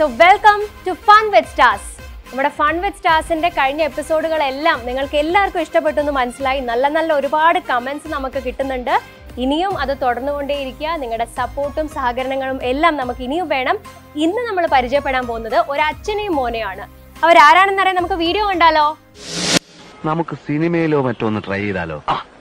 Welcome to fun with stars നമ്മുടെ fun with സ്റ്റാർസിന്റെ കഴിഞ്ഞ എപ്പിസോഡുകളെല്ലാം നിങ്ങൾക്ക് എല്ലാവർക്കും ഇഷ്ടപ്പെട്ടു എന്ന് മനസ്സിലായി നല്ല നല്ല ഒരുപാട് കമന്റ്സ് നമുക്ക് കിട്ടുന്നുണ്ട് ഇനിയും അത് തുടർന്നുകൊണ്ടേയിരിക്കുക നിങ്ങളുടെ സപ്പോർട്ടും സഹകരണങ്ങളും എല്ലാം നമുക്ക് ഇനിയും വേണം ഇന്ന് നമ്മൾ പരിചയപ്പെടാൻ പോകുന്നത് ഒരു അച്ഛനെയും മോനെയാണ് അവരാരാണെന്നറിയാൻ നമുക്ക് വീഡിയോ കണ്ടാലോ നമുക്ക് സിനിമയിലോ മറ്റോ ഒന്ന് ട്രൈ ചെയ്താലോ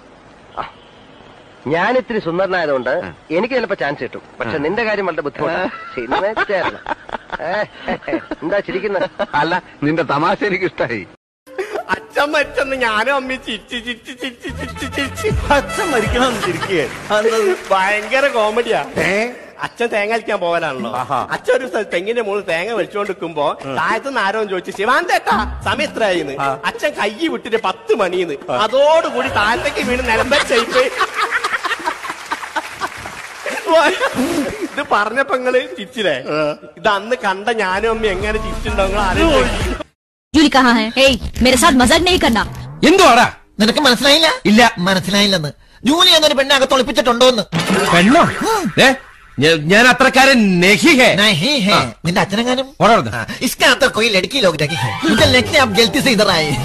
ഞാൻ ഇത്തിരി സുന്ദരനായതുകൊണ്ട് എനിക്ക് ചിലപ്പോ ചാൻസ് കിട്ടും പക്ഷെ നിന്റെ കാര്യം വളരെ ബുദ്ധിമുട്ടാണ് സിനിമ ചേരണം. ഏ, എന്താ ചിരിക്കുന്നത് അല്ല നിന്റെ തമാശ എനിക്ക് ഇഷ്ടായി അച്ഛൻ മരിച്ചെന്ന് ഞാനും അമ്മി ചിരിച്ച് ചിരിച്ച് ചിരിച്ച് ചിരിച്ച് ചിരിച്ച് അച്ഛൻ മരിക്കണം ചിരിക്കേ ഭയങ്കര കോമഡിയാ അച്ഛൻ തേങ്ങ അടിക്കാൻ പോവലാണല്ലോ അച്ഛൻ ഒരു സ്ഥലത്ത് തെങ്ങിന്റെ മുകളിൽ തേങ്ങ വലിച്ചുകൊണ്ടിരിക്കുമ്പോ താഴത്തുനിന്ന് ആരോ ചോദിച്ചു ശിവാൻ തേട്ടാ സമയം എത്രയായിന്ന് അച്ഛൻ കൈ വിട്ടിട്ട് പത്ത് മണിന്ന് അതോടുകൂടി താഴത്തേക്ക് വീണ് നിലമ്പരിച്ചയിപ്പ് ഇത് പറഞ്ഞപ്പോ നിങ്ങള് ചിരിച്ചില്ലേ ഇത് അന്ന് കണ്ട ഞാനും അമ്മ എങ്ങനെ ചിരിച്ചിട്ടുണ്ടോ നിങ്ങൾ ആലോചിച്ച് ജൂലി കഹാ ഹെ ഏയ് മേരെ സാത്ത് മസാക് नहीं करना എന്തുവാടാ നിനക്ക് മനസ്സിലായില്ല ഇല്ല മനസ്സിലായില്ലെന്ന് ജൂലി എന്നൊരു പെണ്ണെ അകത്ത് ഒളിപ്പിച്ചിട്ടുണ്ടോന്ന് പെണ്ണോ ഏ ഞ- ഞാൻ അത്രക്കാരൻ നെഹി ഹേ नहीं है നിന്റെ അച്ഛനെങ്ങാനും ഓടാ അവിടുന്ന്. हाँ, इसके हाथ तो कोई लड़की लोग रखी है मुझे लगता है आप गलती से इधर आए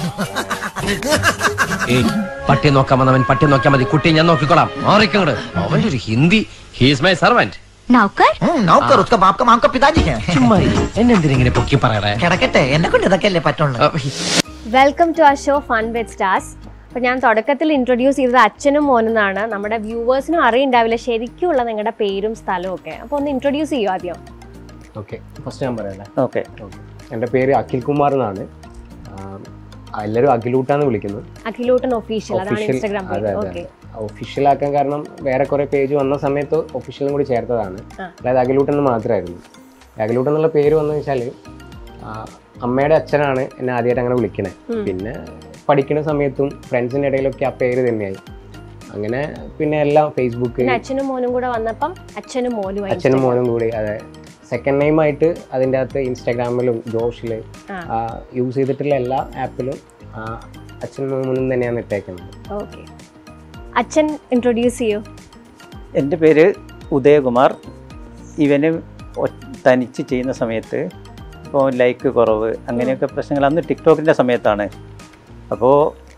ഏയ് പട്ടി നോക്കാൻ വന്നവൻ പട്ടി നോക്കിയാൽ മതി കുട്ടി ഞാൻ നോക്കിക്കോളാം മാറിക്കങ്ങട് അവന്റെ ഒരു ഹിന്ദി ഹീസ് മൈ സർവന്റ് नौकर हम्म, नौकर उसका बाप का माम का पिताजी है ചുമ്മാ എന്നെന്തിനാ ഇങ്ങനെ പൊക്കി പറയടേ കിടക്കട്ടെ എന്നെ കൊണ്ട് ഇതൊക്കെയല്ലേ പറ്റുള്ളൂ വെൽക്കം ടു ആ ഷോ ഫൺ വിത്ത് സ്റ്റാർസ് അപ്പൊ ഞാൻ തുടക്കത്തിൽ ഇൻട്രൊഡ്യൂസ് ചെയ്തത് അച്ഛനും മോനെന്നാണ് നമ്മുടെ വ്യൂവേഴ്സിനും അറിയുണ്ടാവില്ല ശരിക്കുള്ള നിങ്ങളുടെ പേരും സ്ഥലവും ഒക്കെ അപ്പൊ ഒന്ന് ഇൻട്രൊഡ്യൂസ് ചെയ്യൂ ആദ്യം ഓക്കെ ഫസ്റ്റ് ഞാൻ പറയാം ഓക്കെ എൻ്റെ പേര് അഖിൽ കുമാർ എന്നാണ് എല്ലാവരും അഖിലൂട്ടാന്ന് വിളിക്കുന്നത് അഖിലൂട്ടൻ ഒഫീഷ്യൽ അതാണ് Official- ഇൻസ്റ്റാഗ്രാം അതെ പേജ് അതെ ഓക്കെ ഒഫീഷ്യൽ ആക്കാൻ കാരണം വേറെ കുറെ പേജ് വന്ന സമയത്ത് ഒഫീഷ്യലും കൂടി ചേർത്തതാണ് ആ. അല്ലാതെ അഖിലൂട്ടൻ എന്ന് മാത്രമായിരുന്നു അഖിലൂട്ടൻ എന്നുള്ള പേര് വന്നു വെച്ചാൽ അമ്മയുടെ അച്ഛനാണ് എന്നെ ആദ്യമായിട്ട് അങ്ങനെ വിളിക്കണേ പിന്നെ പഠിക്കുന്ന സമയത്തും ഫ്രണ്ട്സിൻ്റെ ഇടയിലൊക്കെ ആ പേര് തന്നെയായി അങ്ങനെ പിന്നെ എല്ലാം ഫേസ്ബുക്ക് പിന്നെ അച്ഛനും മോനും കൂടെ വന്നപ്പം അച്ഛനും മോനും അച്ഛനും മോനും കൂടി അതെ സെക്കൻഡ് നെയിം ആയിട്ട് അതിൻ്റെ അകത്ത് ഇൻസ്റ്റാഗ്രാമിലും ജോഷിൽ ആ. യൂസ് ചെയ്തിട്ടുള്ള എല്ലാ ആപ്പിലും അച്ഛനും മോനും തന്നെയാണ് ഇട്ടേക്കുന്നത് ഓക്കെ അച്ഛൻ ഇൻട്രൊഡ്യൂസ് ചെയ്യൂ എൻ്റെ പേര് ഉദയകുമാർ ഇവന് ഒ- തനിച്ച് ചെയ്യുന്ന സമയത്ത് ഇപ്പോൾ ലൈക്ക് കുറവ് അങ്ങനെയൊക്കെ പ്രശ്നങ്ങൾ അന്ന് ടിക്ടോക്കിൻ്റെ സമയത്താണ് അപ്പോൾ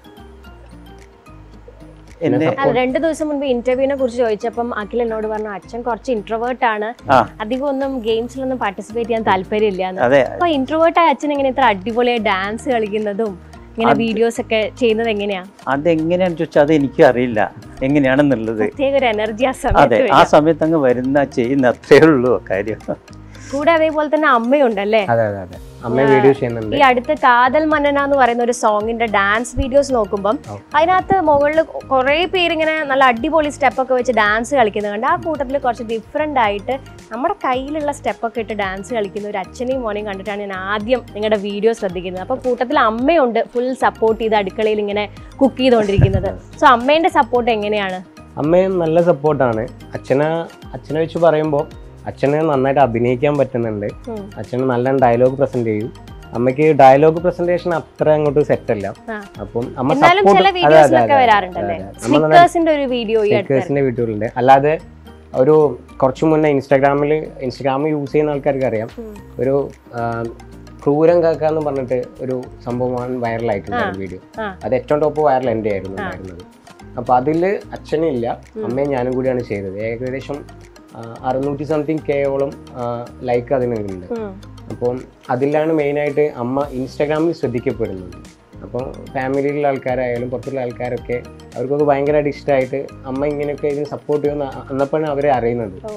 എന്നെ അല്ല രണ്ടു ദിവസം മുൻപ് ഇന്റർവ്യൂവിനെ കുറിച്ച് ചോദിച്ചപ്പം അഖിൽ എന്നോട് പറഞ്ഞു അച്ഛൻ കുറച്ച് ഇൻട്രോവേർട്ട് ആണ് ആ അധികം ഒന്നും ഗെയിംസിലൊന്നും പാർട്ടിസിപ്പേറ്റ് ചെയ്യാൻ താല്പര്യമില്ല അതെ അപ്പൊ ഇൻട്രോവേർട്ട് ആയ അച്ഛൻ എങ്ങനെ ഇത്ര അടിപൊളിയായി ഡാൻസ് കളിക്കുന്നതും ഇങ്ങനെ അത് വീഡിയോസ് ഒക്കെ ചെയ്യുന്നത് എങ്ങനെയാ അതെങ്ങനെയാണെന്ന് ചോദിച്ചാൽ അത് എനിക്കും അറിയില്ല എങ്ങനെയാണെന്നുള്ളത് പ്രത്യേക ഒരു എനർജി ആ അതെ സമയത്ത് ആ വരിക. സമയത്ത് അങ്ങ് വരുന്ന ചെയ്യുന്ന അത്രേ ഉള്ളൂ കാര്യം കൂടെ അതേപോലെ തന്നെ അമ്മയുണ്ടല്ലേ അതെ അതെ അതെ അമ്മ വീഡിയോ ചെയ്യുന്നുണ്ട് ഈ അടുത്ത് കാതൽ മന്നന എന്ന് പറയുന്ന ഒരു സോങ്ങിന്റെ ഡാൻസ് വീഡിയോസ് നോക്കുമ്പം അതിനകത്ത് മുകളിൽ കുറെ പേരിങ്ങനെ നല്ല അടിപൊളി സ്റ്റെപ്പ് ഒക്കെ വെച്ച് ഡാൻസ് കളിക്കുന്നത് കണ്ട് ആ കൂട്ടത്തിൽ കുറച്ച് ഡിഫറെന്റ് ആയിട്ട് നമ്മുടെ കയ്യിലുള്ള സ്റ്റെപ്പ് ഒക്കെ ഇട്ട് ഡാൻസ് കളിക്കുന്ന ഒരു അച്ഛനെയും മോനെയും കണ്ടിട്ടാണ് ഞാൻ ആദ്യം നിങ്ങളുടെ വീഡിയോ ശ്രദ്ധിക്കുന്നത് അപ്പൊ കൂട്ടത്തിൽ അമ്മയുണ്ട് ഫുൾ സപ്പോർട്ട് ചെയ്ത് അടുക്കളയിൽ ഇങ്ങനെ കുക്ക് ചെയ്തുകൊണ്ടിരിക്കുന്നത് സോ അമ്മേന്റെ സപ്പോർട്ട് എങ്ങനെയാണ് അമ്മയും നല്ല സപ്പോർട്ടാണ് അച്ഛനെ അച്ഛനെ വെച്ച് പറയുമ്പോൾ അച്ഛന് നന്നായിട്ട് അഭിനയിക്കാൻ പറ്റുന്നുണ്ട് ഉം. അച്ഛന് നല്ല ഡയലോഗ് പ്രസന്റ് ചെയ്യും അമ്മയ്ക്ക് ഡയലോഗ് പ്രസന്റേഷൻ അത്ര അങ്ങോട്ട് സെറ്റ് അല്ല ആ. അപ്പം അമ്മ എന്നാലും ചില സപ്പോർട്ട് വീഡിയോസിലൊക്കെ വരാറുണ്ടല്ലേ സ്നിക്കേഴ്സിന്റെ ഒരു വീഡിയോ ഈ അടുത്ത് സ്പീക്കേഴ്സിന്റെ വീഡിയോയിലുണ്ട് അല്ലാതെ ഒരു കുറച്ചു മുന്നേ ഇൻസ്റ്റാഗ്രാമിൽ ഇൻസ്റ്റാഗ്രാം യൂസ് ചെയ്യുന്ന ആൾക്കാർക്ക് അറിയാം ഒരു ആ, ക്രൂരം കാക്ക എന്ന് പറഞ്ഞിട്ട് ഒരു സംഭവമാണ് വൈറലായിട്ടുണ്ടായിരുന്നു വീഡിയോ ആ. അത് ഏറ്റവും ടോപ്പ് വൈറൽ എൻ്റെ ആയിരുന്നു ഉണ്ടായിരുന്നത് അപ്പൊ അതില് അച്ഛനില്ല അമ്മയും ഞാനും കൂടിയാണ് ചെയ്തത് ഏകദേശം ആ, അറുന്നൂറ്റി സംതിങ് കെയോളം ലൈക്ക് അതിനുണ്ട് ഉം. അപ്പം അതിലാണ് മെയിനായിട്ട് അമ്മ ഇൻസ്റ്റാഗ്രാമിൽ ശ്രദ്ധിക്കപ്പെടുന്നത് അപ്പോൾ ഫാമിലിയിലുള്ള ആൾക്കാരായാലും പുറത്തുള്ള ആൾക്കാരൊക്കെ അവർക്കൊക്കെ ഭയങ്കരമായിട്ട് ഇഷ്ടമായിട്ട് അമ്മ ഇങ്ങനെയൊക്കെ ഇതിന് സപ്പോർട്ട് ചെയ്യുന്ന അന്നപ്പോഴാണ് അവരെ അറിയുന്നത് ഓ.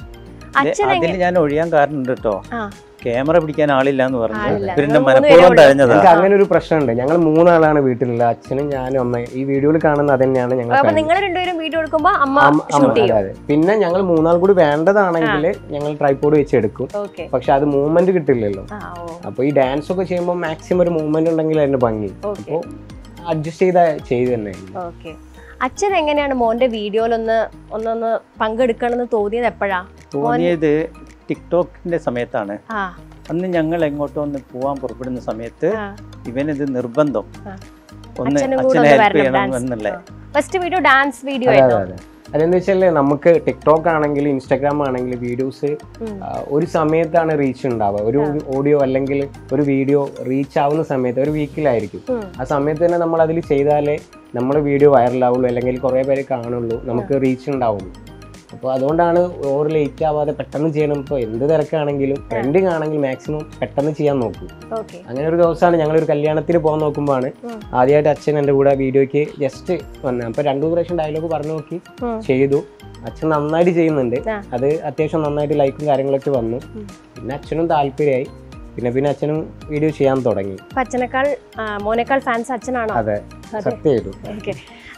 അച്ഛൻ അതിൽ എങ്ങനെ ഞാൻ ഒഴിയാൻ കാരണം ഉണ്ട് കേട്ടോ ആ ക്യാമറ പിടിക്കാൻ ആളില്ല എന്ന് പറഞ്ഞു ആളില്ല. പിന്നെ നിങ്ങൾ മൂന്ന് മനഃപൂർവ്വം പേരേ തഴഞ്ഞതാ ഞങ്ങൾക്ക് അങ്ങനെ ഒരു പ്രശ്നമുണ്ട് ഞങ്ങൾ മൂന്നാളാണ് വീട്ടിലുള്ള അച്ഛനും ഞാനും അമ്മയും ഈ വീഡിയോയിൽ കാണുന്ന അത് തന്നെയാണ് ഞങ്ങൾ അപ്പൊ നിങ്ങൾ രണ്ടുപേരും വീഡിയോ എടുക്കുമ്പോ അമ്മ അമ്മ- അമ്മ- ഷൂട്ട് ചെയ്യും അതെ, അതെ. പിന്നെ ഞങ്ങൾ മൂന്നാൾ കൂടി വേണ്ടതാണെങ്കിൽ ഞങ്ങൾ ട്രൈപ്പോഡ് വെച്ച് എടുക്കും ഓക്കെ പക്ഷെ അത് മൂവ്മെന്റ് കിട്ടില്ലല്ലോ ആ ഓ അപ്പൊ ഈ ഡാൻസ് ഒക്കെ ചെയ്യുമ്പോൾ മാക്സിമം ഒരു മൂവ്മെന്റ് ഉണ്ടെങ്കിൽ അതിന്റെ ഭംഗി ഓക്കെ അപ്പോൾ അഡ്ജസ്റ്റ് ചെയ്ത ചെയ്ത് തന്നെ ഓക്കെ അച്ഛൻ എങ്ങനെയാണ് മോന്റെ വീഡിയോയിലൊന്ന് ഒന്നൊന്ന് പങ്കെടുക്കണമെന്ന് തോന്നിയത് എപ്പോഴാ തോന്നിയത് ടിക്ടോക്കിന്റെ സമയത്താണ് ആ അന്ന് ഞങ്ങൾ എങ്ങോട്ടോ ഒന്ന് പോവാൻ പുറപ്പെടുന്ന സമയത്ത് ആ. ഇവനിത് നിർബന്ധം ആ. ഒന്ന് അച്ഛനും കൂടെ അച്ഛനെ ഒന്ന് ഹെൽപ്പ് വരണം ചെയ്യണം ഡാൻസ് എന്നുള്ള ഫസ്റ്റ് വീഡിയോ ഡാൻസ് വീഡിയോ അതെ അതെ ആയിരുന്നു അതെ അതെന്താ വെച്ചാൽ നമുക്ക് ടിക്ടോക്ക് ആണെങ്കിൽ ഇൻസ്റ്റാഗ്രാം ആണെങ്കിൽ വീഡിയോസ് ഒരു സമയത്താണ് റീച്ച് ഉണ്ടാവുക ഒരു ഓഡിയോ അല്ലെങ്കിൽ ഒരു വീഡിയോ റീച്ച് ആവുന്ന സമയത്ത് ഒരു വീക്കിലായിരിക്കും ആ സമയത്ത് തന്നെ നമ്മൾ അതിൽ ചെയ്താലേ നമ്മുടെ വീഡിയോ വൈറലാവുള്ളൂ അല്ലെങ്കിൽ കുറേ പേര് കാണുള്ളൂ നമുക്ക് റീച്ച് ഉണ്ടാവുള്ളൂ അപ്പോൾ അതുകൊണ്ടാണ് ഓവർ ലേറ്റ് ആവാതെ പെട്ടെന്ന് ചെയ്യണം ഇപ്പോൾ എന്ത് തിരക്കാണെങ്കിലും ട്രെൻഡിങ് ആണെങ്കിൽ മാക്സിമം പെട്ടെന്ന് ചെയ്യാൻ നോക്കും ഓക്കെ അങ്ങനെ ഒരു ദിവസമാണ് ഞങ്ങളൊരു കല്യാണത്തിന് പോകാൻ നോക്കുമ്പോഴാണ് ആദ്യമായിട്ട് അച്ഛൻ എൻ്റെ കൂടെ വീഡിയോയ്ക്ക് ജസ്റ്റ് വന്നത് അപ്പോൾ രണ്ടു പ്രാവശ്യം ഡയലോഗ് പറഞ്ഞു നോക്കി ചെയ്തു അച്ഛൻ നന്നായിട്ട് ചെയ്യുന്നുണ്ട് ആ. അത് അത്യാവശ്യം നന്നായിട്ട് ലൈക്കും കാര്യങ്ങളൊക്കെ വന്നു പിന്നെ അച്ഛനും താല്പര്യമായി പിന്നെ പിന്നെ അച്ഛനും വീഡിയോ ചെയ്യാൻ തുടങ്ങി അപ്പൊ അച്ഛനേക്കാൾ ആ, മോനേക്കാൾ ഫാൻസ് അച്ഛനാണോ അതെ സത്യമായിട്ടും ഓക്കെ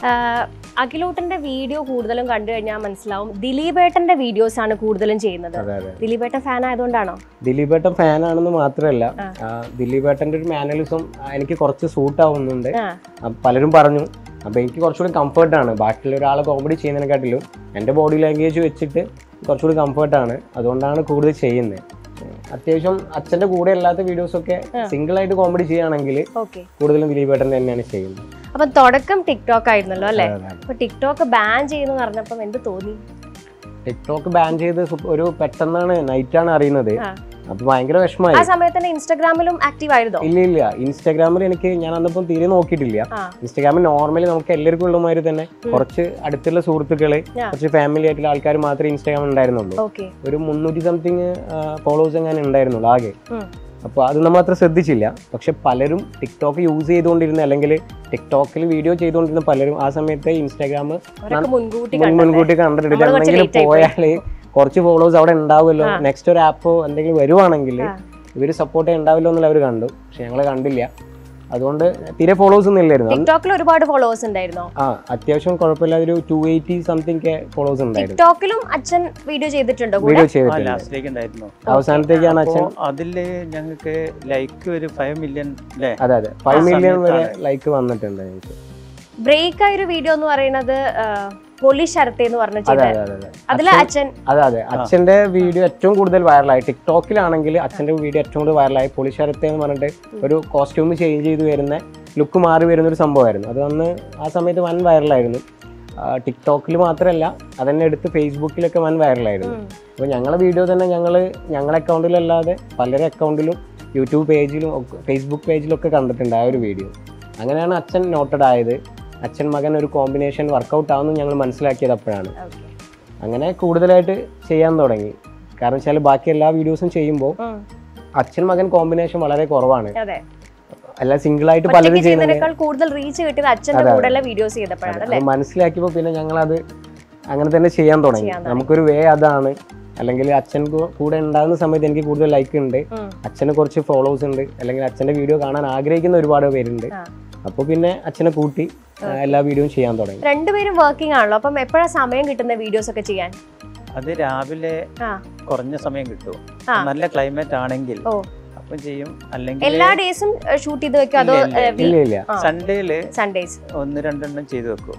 അഖിലൂട്ടന്റെ വീഡിയോ കൂടുതലും കണ്ടു കഴിഞ്ഞാൽ മനസ്സിലാവും ദിലീപേട്ടന്റെ വീഡിയോസ് ആണ് കൂടുതലും ചെയ്യുന്നത് അതെ അതെ ദിലീപേട്ടൻ ഫാൻ ആയതുകൊണ്ടാണോ ദിലീപേട്ടൻ ഫാനാണെന്ന് മാത്രമല്ല ആ, ദിലീപേട്ടൻ്റെ ഒരു മാനലിസം എനിക്ക് കുറച്ച് സൂട്ട് ആവുന്നുണ്ട് ആ അപ്പൊ പലരും പറഞ്ഞു അപ്പോൾ എനിക്ക് കുറച്ചുകൂടി കംഫർട്ടാണ് ബാക്കിയുള്ള ഒരാളെ കോമഡി ചെയ്യുന്നതിനെക്കാട്ടിലും എൻ്റെ ബോഡി ലാംഗ്വേജ് വെച്ചിട്ട് കുറച്ചുകൂടി കംഫർട്ടാണ് അതുകൊണ്ടാണ് കൂടുതൽ ചെയ്യുന്നത് അത്യാവശ്യം അച്ഛൻ്റെ കൂടെ അല്ലാത്ത വീഡിയോസൊക്കെ സിംഗിൾ ആയിട്ട് കോമഡി ചെയ്യുകയാണെങ്കിൽ ഓക്കെ കൂടുതലും ദിലീപേട്ടൻ തന്നെയാണ് ചെയ്യുന്നത് അപ്പൊ തുടക്കം ടിക്ടോക്ക് ആയിരുന്നല്ലോ അല്ലെ അതെ, അതെ. അപ്പൊ ടിക്ടോക്ക് ബാൻ ചെയ്യുന്നു പറഞ്ഞപ്പം എന്ത് തോന്നി ടിക്ടോക്ക് ബാൻ ചെയ്ത് സു- ഒരു പെട്ടെന്നാണ് നൈറ്റാണ് അറിയുന്നത് ആ. അപ്പോൾ ഭയങ്കര വിഷമമായി ആ സമയത്ത് തന്നെ ഇൻസ്റ്റാഗ്രാമിലും ആക്റ്റീവ് ആയിരുന്നോ ഇല്ല ഇല്ല ഇൻസ്റ്റാഗ്രാമിൽ എനിക്ക് ഞാൻ അന്നപ്പം തീരെ നോക്കിയിട്ടില്ല ആ ഇൻസ്റ്റാഗ്രാമിൽ നോർമലി നമുക്ക് എല്ലാവർക്കും ഉള്ളമാതിരി തന്നെ കുറച്ച് അടുത്തുള്ള സുഹൃത്തുക്കള് ആ. കുറച്ച് ഫാമിലി ആയിട്ടുള്ള ആൾക്കാർ മാത്രമേ ഇൻസ്റ്റാഗ്രാം ഉണ്ടായിരുന്നുള്ളൂ ഓക്കെ ഒരു മുന്നൂറ്റി സംതിങ് ഫോളോവേഴ്സ് എങ്ങനെ ഉണ്ടായിരുന്നുള്ളൂ ആകെ ഉം. അപ്പോൾ അത് നമ്മൾ അത്ര ശ്രദ്ധിച്ചില്ല പക്ഷെ പലരും ടിക്ടോക്ക് യൂസ് ചെയ്തുകൊണ്ടിരുന്ന അല്ലെങ്കിൽ ടിക്ടോക്കിൽ വീഡിയോ ചെയ്തുകൊണ്ടിരുന്ന പലരും ആ സമയത്ത് ഇൻസ്റ്റാഗ്രാം അവരൊക്കെ മുൻകൂട്ടി മുൻ- കണ്ടത് മുൻകൂട്ടി കണ്ടിട്ട് നമ്മള് കുറച്ച് എന്തെങ്കിലും late ആയി പോയി. പോയാൽ കുറച്ച് ഫോളോവേഴ്സ് അവിടെ ഉണ്ടാവുമല്ലോ നെക്സ്റ്റ് ഒരു ആപ്പോ എന്തെങ്കിലും വരുവാണെങ്കിൽ ആ. ഇവർ സപ്പോർട്ട് ഉണ്ടാവില്ലോ എന്നുള്ള അവർ കണ്ടു പക്ഷെ ഞങ്ങൾ കണ്ടില്ല അതുകൊണ്ട് തീരെ ഫോളോവേഴ്സ് ഒന്നും ഇല്ലായിരുന്നു അന്ന് ടിക്ടോക്കിൽ ഒരുപാട് ഫോളോവേഴ്സ് ഉണ്ടായിരുന്നോ ആ അത്യാവശ്യം കുഴപ്പമില്ലാതെ ഒരു ടു എയ്റ്റി സംതിങ് ഫോളോവേഴ്സ് ഉണ്ടായിരുന്നു ടിക്ടോക്കിലും അച്ഛൻ വീഡിയോ ചെയ്തിട്ടുണ്ടോ കൂടെ വീഡിയോ ആ ചെയ്തിട്ടുണ്ട് ലാസ്റ്റിലേക്ക് ഉണ്ടായിരുന്നു അവസാനത്തേക്കാണ് അപ്പോ അച്ഛൻ അതില് ഞങ്ങൾക്ക് ലൈക്ക് ഒരു ഫൈവ് മില്യൺ അല്ലേ അതെ അതെ ഫൈവ് ആ മില്യൺ വരെ സമയത്താണ്. ലൈക്ക് വന്നിട്ടുണ്ട് എനിക്ക് ബ്രേക്ക് ആയ ഒരു വീഡിയോ എന്ന് പറയുന്നത് പൊളി ശരത്തെ എന്ന് പറഞ്ഞ അതെ ചെയ്ത അതെ അതെ അതെ അതില് അച്ഛൻ- അച്ഛൻ അതെ അതെ അച്ഛന്റെ വീഡിയോ ഏറ്റവും കൂടുതൽ വൈറലായി ടിക്ടോക്കിലാണെങ്കിൽ അച്ഛന്റെ വീഡിയോ ഏറ്റവും കൂടുതൽ വൈറലായി പൊളിശരത്തെ എന്ന് പറഞ്ഞിട്ട് ഒരു കോസ്റ്റ്യൂം ചേഞ്ച് ചെയ്ത് വരുന്ന ലുക്ക് മാറി വരുന്ന ഒരു സംഭവമായിരുന്നു അത് അന്ന് ആ സമയത്ത് വൻ വൈറലായിരുന്നു ടിക്ടോക്കിൽ മാത്രമല്ല അതന്നെ എടുത്ത് ഫേസ്ബുക്കിലൊക്കെ വൻ വൈറലായിരുന്നു അപ്പോൾ ഞങ്ങളെ വീഡിയോ തന്നെ ഞങ്ങൾ ഞങ്ങളെ അക്കൗണ്ടിലല്ലാതെ പലരുടെ അക്കൗണ്ടിലും യൂട്യൂബ് പേജിലും ഒക്കെ ഫേസ്ബുക്ക് പേജിലും ഒക്കെ കണ്ടിട്ടുണ്ട് ആ ഒരു വീഡിയോ അങ്ങനെയാണ് അച്ഛൻ നോട്ടഡ് ആയത് അച്ഛൻ മകൻ ഒരു കോമ്പിനേഷൻ വർക്കൗട്ട് ആവുമെന്ന് ഞങ്ങൾ മനസ്സിലാക്കിയത് അപ്പോഴാണ് Okay. അങ്ങനെ കൂടുതലായിട്ട് ചെയ്യാൻ തുടങ്ങി കാരണം വെച്ചാൽ ബാക്കി എല്ലാ വീഡിയോസും ചെയ്യുമ്പോൾ ഉം. അച്ഛൻ മകൻ കോമ്പിനേഷൻ വളരെ കുറവാണ് അതെ അല്ല സിംഗിൾ ആയിട്ട് ഒറ്റയ്ക്ക് പലരും ചെയ്യുന്നത് ചെയ്യുന്നതിനേക്കാൾ കൂടുതൽ റീച്ച് കിട്ടിയത് അച്ഛന്റെ അതെ, കൂടെയുള്ള വീഡിയോസ് ചെയ്തപ്പോഴാണ് അല്ലെ അത് മനസ്സിലാക്കിയപ്പോൾ പിന്നെ ഞങ്ങളത് അങ്ങനെ തന്നെ ചെയ്യാൻ തുടങ്ങി ചെയ്യാൻ തുടങ്ങി. നമുക്കൊരു വേ അതാണ് അല്ലെങ്കിൽ അച്ഛൻ കൂ- കൂടെ ഉണ്ടാകുന്ന സമയത്ത് എനിക്ക് കൂടുതൽ ലൈക്ക് ഉണ്ട് ഉം. അച്ഛന് കുറച്ച് ഫോളോവേഴ്സ് ഉണ്ട് അല്ലെങ്കിൽ അച്ഛന്റെ വീഡിയോ കാണാൻ ആഗ്രഹിക്കുന്ന ഒരുപാട് പേരുണ്ട് ആ. അപ്പോൾ പിന്നെ അച്ഛനെ കൂട്ടി ആ, എല്ലാ വീഡിയോയും ചെയ്യാൻ തുടങ്ങി രണ്ടുപേരും വർക്കിംഗ് ആണല്ലോ അപ്പം എപ്പോഴാ സമയം കിട്ടുന്ന വീഡിയോസ് ഒക്കെ ചെയ്യാൻ അത് രാവിലെ ആ കുറഞ്ഞ സമയം കിട്ടും ആ. നല്ല ക്ലൈമറ്റ് ആണെങ്കിൽ ഓ അപ്പം ചെയ്യും അല്ലെങ്കിൽ എല്ലാ ഡേയ്സും ഷൂട്ട് ചെയ്ത് വെക്കും അതോ ഇല്ല, ഇല്ല, ഇല്ല ഇല്ല ആ. സൺഡേയില് സൺഡേസ് ഒന്ന് രണ്ടെണ്ണം ചെയ്തു വെക്കും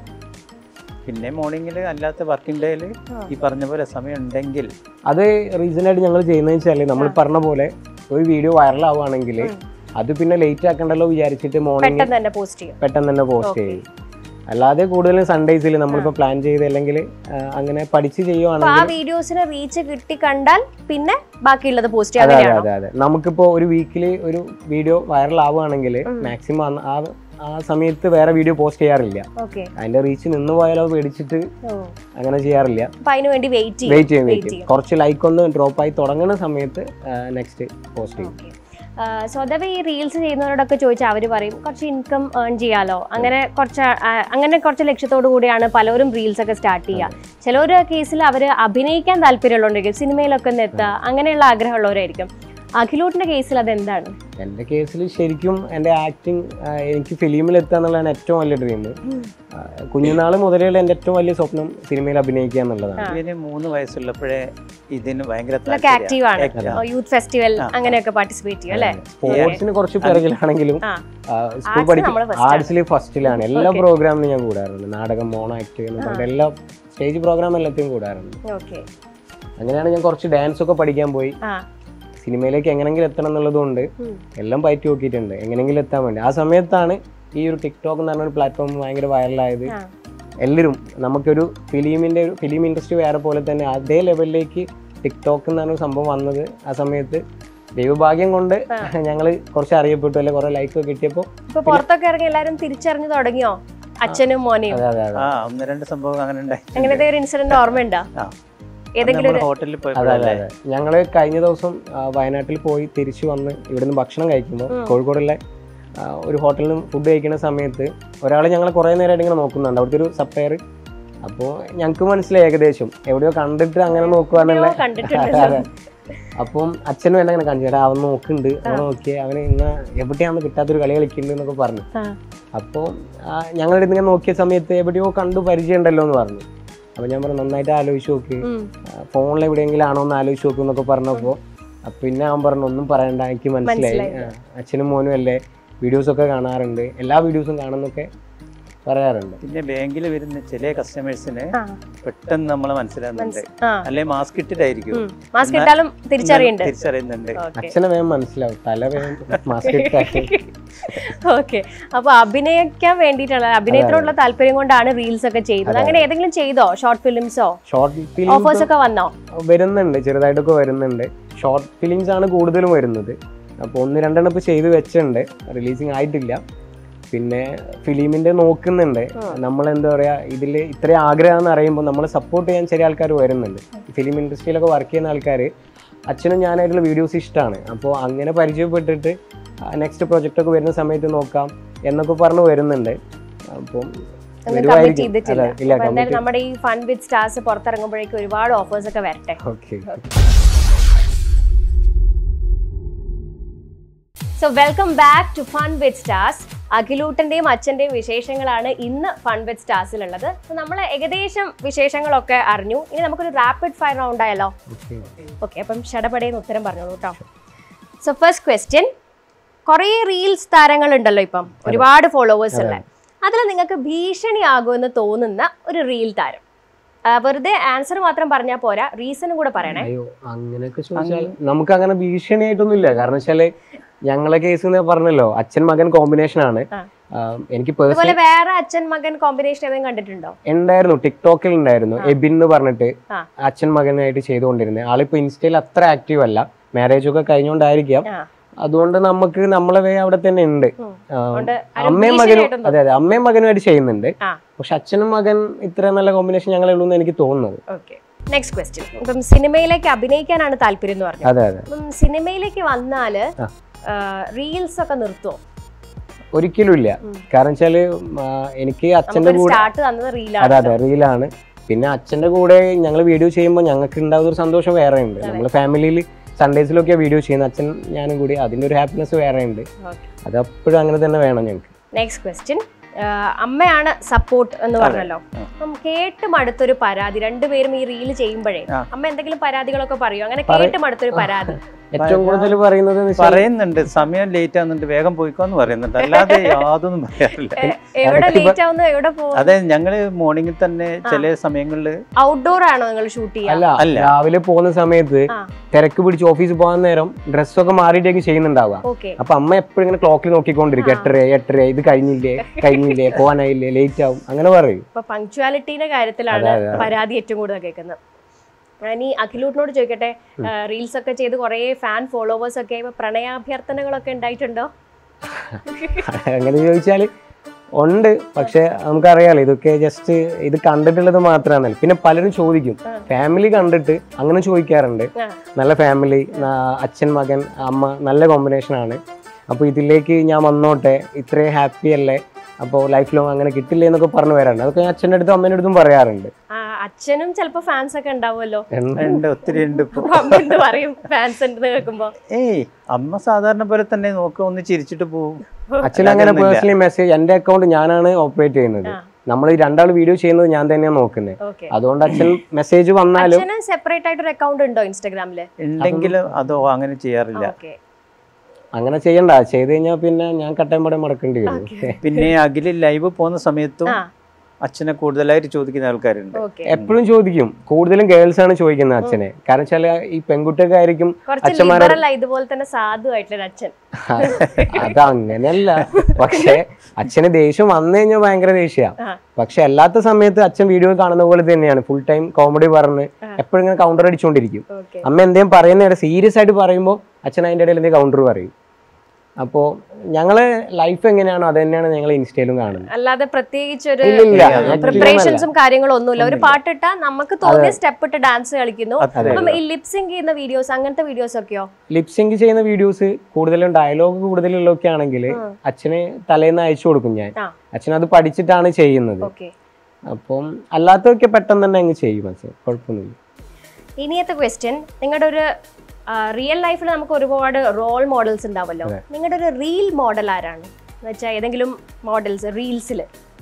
പിന്നെ മോർണിംഗിൽ അല്ലാത്ത വർക്കിംഗ് ഡേയിൽ ആ. ഈ പറഞ്ഞ പോലെ സമയം ഉണ്ടെങ്കിൽ അത് റീസൺ ആയിട്ട് ഞങ്ങൾ ചെയ്യുന്നത് വെച്ചാൽ നമ്മൾ പറഞ്ഞ പോലെ ഒരു വീഡിയോ വൈറൽ ആവുകയാണെങ്കിൽ അത് പിന്നെ ലേറ്റ് ആക്കണ്ടല്ലോ വിചാരിച്ചിട്ട് മോർണിംഗ് പെട്ടെന്ന് തന്നെ പോസ്റ്റ് ചെയ്യും പെട്ടെന്ന് തന്നെ പോസ്റ്റ് Okay. ചെയ്യും അല്ലാതെ കൂടുതലും സൺഡേസിൽ നമ്മളിപ്പോൾ പ്ലാൻ ചെയ്ത് അല്ലെങ്കിൽ അങ്ങനെ പഠിച്ച് അപ്പൊ ആ ചെയ്യുവാണെങ്കിൽ വീഡിയോസിന് റീച്ച് കിട്ടി കണ്ടാൽ പിന്നെ ബാക്കിയുള്ളത് പോസ്റ്റ് അതെ ചെയ്യാൻ അതെ അങ്ങനെയാണോ അതെ അതെ നമുക്കിപ്പോൾ ഒരു വീക്കിൽ ഒരു വീഡിയോ വൈറൽ ആവുകയാണെങ്കിൽ മാക്സിമം ആ ആ സമയത്ത് വേറെ വീഡിയോ പോസ്റ്റ് ചെയ്യാറില്ല ഓക്കെ അതിന്റെ റീച്ച് നിന്ന് പോയാലോ പേടിച്ചിട്ട് ഓ അങ്ങനെ ചെയ്യാറില്ല അപ്പൊ അതിന് വേണ്ടി വെയിറ്റ് ചെയ്യും വെയിറ്റ് ചെയ്യും Wait വെയിറ്റ് ചെയ്യും കുറച്ച് ലൈക്ക് ഒന്ന് ഡ്രോപ്പ് ആയി തുടങ്ങുന്ന സമയത്ത് നെക്സ്റ്റ് പോസ്റ്റ് ചെയ്യും ഓക്കെ സ്വതവേ ഈ റീൽസ് ചെയ്യുന്നവരോടൊക്കെ ചോദിച്ചാൽ അവർ പറയും കുറച്ച് ഇൻകം ഏൺ ചെയ്യാലോ അങ്ങനെ കുറച്ച് ആ, അങ്ങനെ കുറച്ച് ലക്ഷ്യത്തോടു കൂടിയാണ് പലരും റീൽസ് ഒക്കെ സ്റ്റാർട്ട് ചെയ്യുക ചിലവർ കേസിൽ അവർ അഭിനയിക്കാൻ താല്പര്യമുള്ളവരായിരിക്കും സിനിമയിലൊക്കെ ഒന്ന് എത്തുക അങ്ങനെയുള്ള ആഗ്രഹമുള്ളവരായിരിക്കും അഖിലൂട്ടിന്റെ കേസിൽ അതെന്താണ് എൻ്റെ കേസിൽ ശരിക്കും എൻ്റെ ആക്ടിങ് എനിക്ക് ഫിലിമിൽ എത്തുക എന്നുള്ളതാണ് ഏറ്റവും വലിയ ഡ്രീം കുഞ്ഞുനാൾ മുതലുള്ള എൻ്റെ ഏറ്റവും വലിയ സ്വപ്നം സിനിമയിൽ അഭിനയിക്കുക എന്നുള്ളതാണ് ഇവന് മൂന്ന് വയസ്സുള്ളപ്പോഴേ ഇതിന് ഭയങ്കര ഇതൊക്കെ ആക്റ്റീവ് ആണ് താല്പര്യം. യൂത്ത് ഫെസ്റ്റിവൽ അങ്ങനെയൊക്കെ പാർട്ടിസിപ്പേറ്റ് ചെയ്യും അല്ലേ സ്പോർട്സിന് കുറച്ച് പിറകിലാണെങ്കിലും ആ സ്കൂൾ Arts പഠിക്കും നമ്മള് first ആണ്. ആർട്സിൽ ഫസ്റ്റിലാണ് എല്ലാ പ്രോഗ്രാമിനും ഞാൻ കൂടാറുണ്ട് നാടകം മോണോ ആക്ട് എന്ന് പറഞ്ഞിട്ട് എല്ലാ സ്റ്റേജ് പ്രോഗ്രാം എല്ലാത്തിനും കൂടാറുണ്ട് ഓക്കെ അങ്ങനെയാണ് ഞാൻ കുറച്ച് ഡാൻസ് ഒക്കെ പഠിക്കാൻ പോയി ആ സിനിമയിലേക്ക് എങ്ങനെങ്കിലും എത്തണം എന്നുള്ളതുകൊണ്ട് ഉം. എല്ലാം പറ്റി നോക്കിയിട്ടുണ്ട് എങ്ങനെങ്കിലും എത്താൻ വേണ്ടി ആ സമയത്താണ് ഈ ഒരു ടിക്ടോക്ക് എന്ന് പറഞ്ഞ ഒരു പ്ലാറ്റ്ഫോം ഭയങ്കര വൈറലായത് ആ. എല്ലാവരും നമുക്കൊരു ഫിലിമിൻ്റെ ഒരു ഫിലിം ഇൻഡസ്ട്രി വേറെ പോലെ തന്നെ അതേ ലെവലിലേക്ക് ടിക്ടോക്ക് എന്നാണ് ഒരു സംഭവം വന്നത് ആ സമയത്ത് ദൈവഭാഗ്യം കൊണ്ട് ഞങ്ങൾ കുറച്ച് അറിയപ്പെട്ടു അല്ലെ കുറേ ലൈക്ക് കിട്ടിയപ്പോൾ ഇപ്പൊ പുറത്തൊക്കെ ഇറങ്ങി എല്ലാരും തിരിച്ചറിഞ്ഞു തുടങ്ങിയോ അച്ഛനും മോനെയും അതെ അതെ അതെ ആ ഒന്ന് രണ്ട് സംഭവം അങ്ങനെ ഉണ്ടായി അങ്ങനത്തെ ഒരു ഇൻസിഡന്റ് ഓർമ്മയുണ്ടോ ആ. ഏതെങ്കിലും നമ്മൾ ഒരു ഹോട്ടലിൽ അതെ അതെ പോയപ്പോഴല്ലേ അതെ ഞങ്ങൾ കഴിഞ്ഞ ദിവസം ആ, വയനാട്ടിൽ പോയി തിരിച്ചു വന്ന് ഇവിടുന്ന് ഭക്ഷണം കഴിക്കുമ്പോൾ കോഴിക്കോടുള്ള ആ, ഒരു ഹോട്ടലിൽ നിന്ന് ഫുഡ് കഴിക്കുന്ന സമയത്ത് ഒരാൾ ഞങ്ങൾ കുറേ നേരമായിട്ട് ഇങ്ങനെ നോക്കുന്നുണ്ട് അവിടുത്തെ ഒരു സപ്ലയർ അപ്പോൾ ഞങ്ങൾക്ക് മനസ്സിലായി ഏകദേശം എവിടെയോ കണ്ടിട്ട് അങ്ങനെ നോക്കുവാന്നുള്ള എവിടെയോ കണ്ടിട്ടുണ്ടല്ലോ. അതെ. അപ്പം അച്ഛനും എന്നെ അങ്ങനെ കാണിച്ചു "എടാ, അവൻ നോക്കുന്നുണ്ട് അവൻ നോക്കിയേ അവന് ഇങ്ങനെ എവിടെയാന്ന് കിട്ടാത്തൊരു കളി കളിക്കുന്നുണ്ട് എന്നൊക്കെ പറഞ്ഞു ആ. അപ്പോൾ ഞങ്ങളുടെ ഇങ്ങനെ നോക്കിയ സമയത്ത് എവിടെയോ കണ്ടു പരിചയം ഉണ്ടല്ലോ എന്ന് പറഞ്ഞു അപ്പോൾ ഞാൻ പറഞ്ഞു നന്നായിട്ട് ആലോചിച്ച് നോക്ക് ഉം. ഫോണിൽ എവിടെയെങ്കിലും ആണോ എന്ന് ആലോചിച്ച് നോക്കും എന്നൊക്കെ പറഞ്ഞപ്പോൾ പിന്നെ അവൻ പറഞ്ഞു ഒന്നും പറയണ്ട എനിക്ക് മനസ്സിലായി മനസ്സിലായി. ആ, അച്ഛനും മോനും അല്ലേ വീഡിയോസ് ഒക്കെ കാണാറുണ്ട് എല്ലാ വീഡിയോസും കാണുന്നൊക്കെ പറയാറുണ്ട് പിന്നെ ബാങ്കിൽ വരുന്ന ചില കസ്റ്റമേഴ്സിന് ആ. പെട്ടെന്ന് നമ്മളെ മനസ്സിലാകുന്നുണ്ട് ആ അല്ലെ മാസ്ക് ഇട്ടിട്ടായിരിക്കും ഉം. മാസ്ക് ഇട്ടാലും തിരിച്ചറിയുന്നുണ്ട് തിരിച്ചറിയുന്നുണ്ട് ഓക്കെ അച്ഛനെ വേഗം മനസ്സിലാവും തല വേഗം മാസ്ക് ഇട്ടാൽ ഓക്കെ അപ്പൊ അഭിനയിക്കാൻ വേണ്ടിയിട്ടുള്ള അഭിനയത്തിനുള്ള താല്പര്യം കൊണ്ടാണ് റീൽസ് ഒക്കെ ചെയ്യുന്നത് അങ്ങനെ ഏതെങ്കിലും ചെയ്തോ ഷോർട്ട് ഫിലിംസോ ഷോർട്ട് ഓഫേഴ്സ് ഫിലിം ഒക്കെ വന്നോ വരുന്നുണ്ട് ചെറുതായിട്ടൊക്കെ വരുന്നുണ്ട് ഷോർട്ട് ഫിലിംസ് ആണ് കൂടുതലും വരുന്നത് അപ്പോൾ ഒന്ന് രണ്ടെണ്ണം ഇപ്പോൾ ചെയ്ത് വെച്ചിട്ടുണ്ട് റിലീസിങ് ആയിട്ടില്ല പിന്നെ ഫിലിമിൻ്റെ നോക്കുന്നുണ്ട് നമ്മൾ എന്താ പറയുക ഇതിൽ ഇത്രയും ആഗ്രഹം എന്ന് അറിയുമ്പോൾ നമ്മളെ സപ്പോർട്ട് ചെയ്യാൻ ചെറിയ ആൾക്കാർ വരുന്നുണ്ട് ഫിലിം ഇൻഡസ്ട്രിയിലൊക്കെ വർക്ക് ചെയ്യുന്ന ആൾക്കാർ അച്ഛനും ഞാനായിട്ടുള്ള വീഡിയോസ് ഇഷ്ടമാണ് അപ്പോൾ അങ്ങനെ പരിചയപ്പെട്ടിട്ട് നെക്സ്റ്റ് പ്രൊജക്റ്റ് ഒക്കെ വരുന്ന സമയത്ത് നോക്കാം എന്നൊക്കെ പറഞ്ഞ് വരുന്നുണ്ട് അപ്പം ഒന്നും കമ്മിറ്റ് വരുമായിരിക്കും. ചെയ്തിട്ടില്ല അതെ, ഇല്ല അപ്പൊ എന്തായാലും കമ്മിറ്റ് നമ്മുടെ ഈ ഫൺ വിത്ത് സ്റ്റാർസ് പുറത്തിറങ്ങുമ്പോഴേക്കും ഒരുപാട് ഓഫേഴ്സ് ഒക്കെ വരട്ടെ okay so welcome back to fun with stars അഖിലൂട്ടന്റെയും അച്ഛന്റെയും വിശേഷങ്ങളാണ് ഇന്ന് ഫൺ വിത്ത് സ്റ്റാർസിലുള്ളത് നമ്മൾ ഏകദേശം വിശേഷങ്ങളൊക്കെ അറിഞ്ഞു ഇനി നമുക്കൊരു റാപ്പിഡ് ഫയർ റൗണ്ട് ആയാലോ ഓക്കെ ഓക്കെ അപ്പം ഷടപടേന്ന് ഉത്തരം പറഞ്ഞോളൂ കേട്ടോ സോ ഫസ്റ്റ് ക്വസ്റ്റ്യൻ കുറേ റീൽസ് താരങ്ങളുണ്ടല്ലോ ഇപ്പം ഒരുപാട് ഫോളോവേഴ്സ് ഉള്ള അതിൽ നിങ്ങൾക്ക് ഭീഷണിയാകുമെന്ന് തോന്നുന്ന ഒരു റീൽ താരം ആ, വെറുതെ ആൻസർ മാത്രം പറഞ്ഞാൽ പോരാ റീസണും കൂടെ പറയണേ അയ്യോ അങ്ങനെയൊക്കെ ചോദിച്ചാൽ നമുക്ക് അങ്ങനെ ഭീഷണിയായിട്ടൊന്നും ഇല്ല കാരണം വെച്ചാല് ഞങ്ങളെ കേസ് എന്ന് പറഞ്ഞല്ലോ അച്ഛൻ മകൻ കോമ്പിനേഷൻ ആണ് ആ. ആ, എനിക്ക് അതുപോലെ പേഴ്സണലി വേറെ അച്ഛൻ മകൻ കോമ്പിനേഷൻ ഏതെങ്കിലും കണ്ടിട്ടുണ്ടോ ഉണ്ടായിരുന്നു ടിക്ടോക്കിൽ ഉണ്ടായിരുന്നു എബിൻ എന്ന് പറഞ്ഞിട്ട് ആ. അച്ഛൻ മകനായിട്ട് ചെയ്തുകൊണ്ടിരുന്നത് ആളിപ്പോ ഇൻസ്റ്റയിൽ അത്ര ആക്റ്റീവ് അല്ല മാരേജ് ഒക്കെ കഴിഞ്ഞുകൊണ്ടായിരിക്കാം ആ. അതുകൊണ്ട് നമുക്ക് നമ്മളെ വേ അവിടെ തന്നെ ഉണ്ട് ഉം. ആ, അതുകൊണ്ട് ആരും അമ്മയും മകനും ഭീഷണിയായിട്ടൊന്നും അതെ അതെ അമ്മയും മകനുമായിട്ട് ചെയ്യുന്നുണ്ട് ആ. പക്ഷെ അച്ഛനും മകൻ ഇത്ര നല്ല കോമ്പിനേഷൻ ഞങ്ങളെ ഉള്ളൂ എന്ന് എനിക്ക് തോന്നുന്നത് ഓക്കെ നെക്സ്റ്റ് ക്വസ്റ്റ്യൻ ഇപ്പം സിനിമയിലേക്ക് അഭിനയിക്കാനാണ് താല്പര്യം എന്ന് പറഞ്ഞത് അതെ അതെ അപ്പം സിനിമയിലേക്ക് വന്നാല് ആ. റീൽസ് ഒക്കെ നിർത്തുമോ ഒരിക്കലും ഇല്ല ഉം. കാരണം വെച്ചാല് ആ, എനിക്ക് അച്ഛന്റെ നമുക്കൊരു കൂടെ സ്റ്റാർട്ട് തന്നത് അതെ റീലാണ് അതെ റീലാണ് പിന്നെ അച്ഛന്റെ കൂടെ ഞങ്ങൾ വീഡിയോ ചെയ്യുമ്പോൾ ഞങ്ങൾക്ക് ഉണ്ടാകുന്ന ഒരു സന്തോഷം വേറെ ഉണ്ട് നമ്മൾ ഫാമിലിയിൽ സൺഡേസിലൊക്കെ വീഡിയോ ചെയ്യുന്ന അച്ഛൻ ഞാനും കൂടി അതിന്റെ ഒരു ഹാപ്പിനെസ് വേറെ ഉണ്ട് അത് അപ്പോഴും അങ്ങനെ തന്നെ വേണം ഞങ്ങൾക്ക് നെക്സ്റ്റ് ക്വസ്റ്റ്യൻ അമ്മയാണ് സപ്പോർട്ട് എന്ന് പറഞ്ഞല്ലോ അപ്പം കേട്ട് മടുത്തൊരു പരാതി രണ്ടുപേരും ഈ റീൽ ചെയ്യുമ്പോഴേ ആ. അമ്മ എന്തെങ്കിലും പരാതികളൊക്കെ പറയോ അങ്ങനെ പറ- കേട്ട് മടുത്തൊരു പരാതി ഏറ്റവും കൂടുതൽ പറയുന്നത് എന്ന് വെച്ചാൽ പറയുന്നുണ്ട് സമയം ലേറ്റ് ആവുന്നുണ്ട് വേഗം പോയിക്കോന്ന് പറയുന്നുണ്ട് അല്ലാതെ യാതൊന്നും പറയാറില്ല എ- എവിടെ ഇടയ്ക്ക് ലേറ്റ് ആവുന്നു എവിടെ പോകും അതെ ഞങ്ങള് മോർണിംഗിൽ തന്നെ ചില സമയങ്ങളിൽ ഔട്ട്ഡോർ ആണോ നിങ്ങൾ ഷൂട്ട് ചെയ്യുക അല്ല അല്ല. രാവിലെ പോകുന്ന സമയത്ത് ആ. തിരക്ക് പിടിച്ച് ഓഫീസിൽ പോകാൻ നേരം ഡ്രസ്സൊക്കെ മാറിയിട്ടേക്ക് ചെയ്യുന്നുണ്ടാവുക ഓക്കെ അപ്പൊ അമ്മ എപ്പോഴും ഇങ്ങനെ ക്ലോക്കിൽ നോക്കിക്കൊണ്ടിരിക്കും എട്ടര എട്ടര ഇത് കഴിഞ്ഞില്ലേ കഴിഞ്ഞില്ലേ പോകാനായില്ലേ ലേറ്റ് ആവും അങ്ങനെ പറയും ഇപ്പൊ പങ്ക്ച്വാലിറ്റിയുടെ കാര്യത്തിലാണ് അതെ, അതെ. പരാതി ഏറ്റവും കൂടുതൽ കേൾക്കുന്നത് ഇനി അഖിലൂട്ടിനോട് ചോദിക്കട്ടെ റീൽസ് ഒക്കെ ചെയ്ത് കുറേ ഫാൻ ഫോളോവേഴ്സ് ഒക്കെ ഇപ്പൊ പ്രണയാഭ്യർത്ഥനകളൊക്കെ ഉണ്ടായിട്ടുണ്ടോ അങ്ങനെ ചോദിച്ചാൽ ഉണ്ട് പക്ഷെ നമുക്കറിയാലോ ഇതൊക്കെ ജസ്റ്റ് ഇത് കണ്ടിട്ടുള്ളത് മാത്രമാണ് പിന്നെ പലരും ചോദിക്കും ഫാമിലി കണ്ടിട്ട് അങ്ങനെ ചോദിക്കാറുണ്ട് ആ. നല്ല ഫാമിലി അച്ഛൻ മകൻ അമ്മ നല്ല കോമ്പിനേഷൻ ആണ് അപ്പോൾ ഇതിലേക്ക് ഞാൻ വന്നോട്ടെ ഇത്രയും ഹാപ്പി അല്ലേ അപ്പോൾ ലൈഫ് ലോങ് അങ്ങനെ കിട്ടില്ലേ എന്നൊക്കെ പറഞ്ഞു വരാറുണ്ട് അതൊക്കെ ഞാൻ അച്ഛൻ്റെ അടുത്തും അമ്മേൻ്റെ അടുത്തും പറയാറുണ്ട് ആ, അച്ഛനും ചിലപ്പോ ഫാൻസ് ഒക്കെ ഉണ്ടാവുമല്ലോ എന്ത്? ഉണ്ട് ഒത്തിരി ഉണ്ട് ഇപ്പൊ അപ്പൊ അമ്മ എന്ത് പറയും ഫാൻസ് ഉണ്ടെന്ന് കേൾക്കുമ്പോ ഏയ് അമ്മ സാധാരണ പോലെ തന്നെ നോക്കുക ഒന്ന് ചിരിച്ചിട്ട് പോവും അച്ഛൻ അങ്ങനെ അതൊന്നുമില്ല. പേഴ്സണലി മെസ്സേജ് എൻ്റെ അക്കൗണ്ട് ഞാനാണ് ഓപ്പറേറ്റ് ചെയ്യുന്നത് ആ. നമ്മൾ ഈ രണ്ടാൾ വീഡിയോ ചെയ്യുന്നത് ഞാൻ തന്നെയാണ് നോക്കുന്നത് ഓക്കെ അതുകൊണ്ട് അച്ഛൻ മെസ്സേജ് വന്നാലും അച്ഛന് സെപ്പറേറ്റ് ആയിട്ട് ഒരു അക്കൗണ്ട് ഉണ്ടോ ഇൻസ്റ്റാഗ്രാമില് ഉണ്ടെങ്കിലും അതോ അങ്ങനെ ചെയ്യാറില്ല ഓക്കെ അങ്ങനെ ചെയ്യണ്ട ചെയ്ത് കഴിഞ്ഞാൽ പിന്നെ ഞാൻ കട്ടയം പടം മടക്കേണ്ടി വരും പിന്നെ അഖില് ലൈവ് പോകുന്ന സമയത്തും ആ അച്ഛനെ കൂടുതലായിട്ട് ചോദിക്കുന്ന ആൾക്കാരുണ്ട് ഓക്കെ എപ്പോഴും ചോദിക്കും കൂടുതലും ഗേൾസ് ആണ് ചോദിക്കുന്നത് അച്ഛനെ കാരണം വെച്ചാൽ ഈ പെൺകുട്ടികൾക്കായിരിക്കും കുറച്ച് അച്ഛന്മാരെ ലിബറൽ ഇതുപോലെ തന്നെ സാധു ആയിട്ടുള്ള അച്ഛൻ അത് അങ്ങനെയല്ല പക്ഷെ അച്ഛന് ദേഷ്യം വന്നു കഴിഞ്ഞാൽ ഭയങ്കര ദേഷ്യ ആ. പക്ഷെ അല്ലാത്ത സമയത്ത് അച്ഛൻ വീഡിയോ കാണുന്ന പോലെ തന്നെയാണ് ഫുൾ ടൈം കോമഡി പറഞ്ഞ് എപ്പോഴും ഇങ്ങനെ കൗണ്ടർ അടിച്ചുകൊണ്ടിരിക്കും ഓക്കെ അമ്മ എന്തേലും പറയുന്ന സീരിയസ് ആയിട്ട് പറയുമ്പോൾ അച്ഛൻ അതിൻ്റെ ഇടയിൽ എന്തെങ്കിലും കൗണ്ടർ പറയും അപ്പോൾ ഞങ്ങള് ലൈഫ് എങ്ങനെയാണോ അത് തന്നെയാണ് ഞങ്ങൾ ഇൻസ്റ്റയിലും കാണുന്നത് അല്ലാതെ പ്രത്യേകിച്ച് ഒരു ഇല്ല, ഇല്ല. ഞാൻ പ്രിപ്പറേഷൻസും കാര്യങ്ങളും ഒന്നുമില്ല ഒരു പാട്ടിട്ടാ നമുക്ക് തോന്നിയ സ്റ്റെപ്പ് ഇട്ട് ഡാൻസ് കളിക്കുന്നു അപ്പം ഈ ലിപ്സിങ് ചെയ്യുന്ന വീഡിയോസ് അങ്ങനത്തെ വീഡിയോസ് ഒക്കെയോ ലിപ്സിങ്ക് ചെയ്യുന്ന വീഡിയോസ് കൂടുതലും ഡയലോഗ് കൂടുതലുള്ളതൊക്കെ ആണെങ്കിൽ അച്ഛന് തലേന്ന് അയച്ചു കൊടുക്കും ഞാൻ ആ. അച്ഛൻ അത് പഠിച്ചിട്ടാണ് ചെയ്യുന്നത് ഓക്കെ അപ്പം അല്ലാത്തതൊക്കെ പെട്ടെന്ന് തന്നെ അങ്ങ് ചെയ്യും അച്ഛൻ കുഴപ്പമൊന്നുമില്ല ഇനിയത്തെ ക്വസ്റ്റ്യൻ നിങ്ങളുടെ ഒരു റിയൽ ലൈഫിൽ നമുക്ക് ഒരുപാട് റോൾ മോഡൽസ് ഉണ്ടാവല്ലോ നിങ്ങളുടെ ഒരു റീൽ മോഡൽ ആരാണ് എന്ന് വെച്ചാൽ ഏതെങ്കിലും മോഡൽസ് റീൽസിൽ